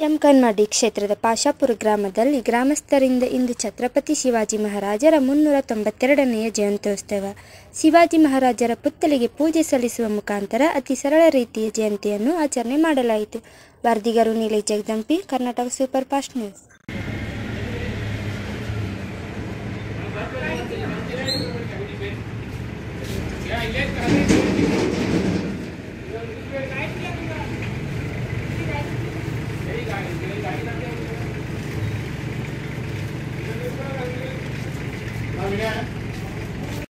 M ಕನ್ಮಾಡಿ ಕ್ಷೇತ್ರದ ಪಾಶಾಪುರ ಗ್ರಾಮದಲ್ಲಿ ಗ್ರಾಮಸ್ಥರಿಂದ ಇಂದು ಛತ್ರಪತಿ ಶಿವಾಜಿ ಮಹಾರಾಜರ ಮುನ್ನೂರ ತೊಂಬತ್ತೆರಡನೆಯ ಜಯಂತ್ಯೋತ್ಸವ ಶಿವಾಜಿ ಮಹಾರಾಜರ ಪುತ್ಥಳಿಗೆ ಪೂಜೆ ಸಲ್ಲಿಸುವ ಮುಖಾಂತರ ಅತಿ ಸರಳ ರೀತಿಯ ಜಯಂತಿಯನ್ನು ಆಚರಣೆ ಮಾಡಲಾಯಿತು ವರದಿಗಾರು Neelesh Jagadampi Karnataka super fast news गाड़ी